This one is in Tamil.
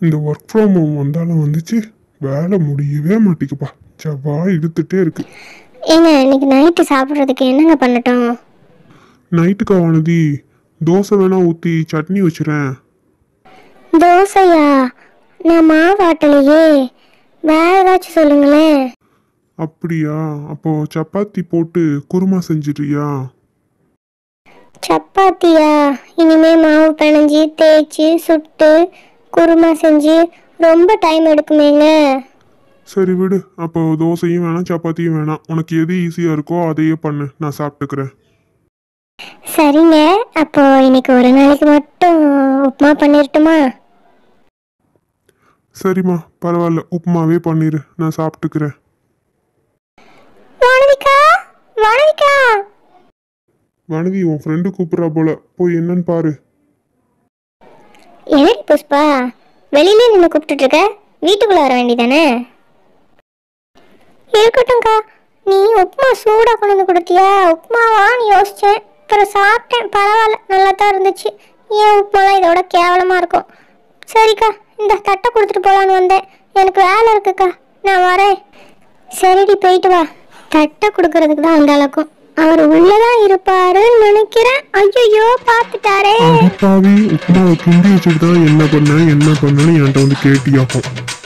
இந்த ஒர்க் ஃப்ரம் ஹோம் வந்தாலும் வந்துச்சு வேலை முடியவே மாட்டேங்குப்பா செவ்வா இழுத்துட்டே இருக்கு ஏங்க இன்னைக்கு நைட்டு சாப்பிட்றதுக்கு என்னங்க பண்ணட்டும் நைட்டுக்கா வானதி தோசை வேணா ஊற்றி சட்னி வச்சுறேன் தோசையா நான் மாவாட்டலையே வேற ஏதாச்சும் சொல்லுங்களேன் அப்படியா அப்போ சப்பாத்தி போட்டு குருமா செஞ்சிடுறியா சப்பாத்தியா இனிமே மாவு பிணைஞ்சி தேய்ச்சி சுட்டு குருமா செஞ்சு ரொம்ப டைம் எடுக்குமேங்க சரி விடு அப்போ தோசையும் வேணாம் சப்பாத்தியும் வேணாம் உனக்கு எது ஈஸியாக இருக்கோ அதையே பண்ணு நான் சாப்பிட்டுக்கிறேன் சரிங்க அப்போ இன்னைக்கு ஒரு நாளைக்கு மட்டும் உப்புமா பண்ணிரட்டுமா சரிம்மா பரவாயில்ல உப்புமாவே பண்ணிடு நான் சாப்பிட்டுக்கிறேன் வானவிகா வானவிகா வானதி உன் ஃப்ரெண்டு கூப்பிட்றா போல போய் என்னன்னு பாரு என்னடி புஷ்பா வெளியிலே நின்று கூப்பிட்டுட்டு இருக்க வீட்டுக்குள்ள வர வேண்டியதானே இருக்கட்டும்க்கா நீ உப்புமா சூடாக கொண்டு வந்து கொடுத்தியா உப்புமாவான்னு யோசிச்சேன் அப்புறம் சாப்பிட்டேன் பரவாயில்ல நல்லா தான் இருந்துச்சு ஏன் உப்புமாலாம் இதோட கேவலமாக இருக்கும் சரிக்கா இந்த தட்டை கொடுத்துட்டு போகலான்னு வந்தேன் எனக்கு வேலை இருக்குக்கா நான் வரேன் சரிடி போயிட்டு வா தட்டை கொடுக்கறதுக்கு தான் அந்த அளவுக்கும் அவர் உள்ளதான் இருப்பாருன்னு நினைக்கிறேன் ஐயோ பார்த்துட்டாரே அடிப்பாவி உப்புமாவை கிண்டி வச்சுட்டு தான் என்ன பண்ண என்ன பண்ணன்னு என்கிட்ட வந்து கேட்டியாக்கும்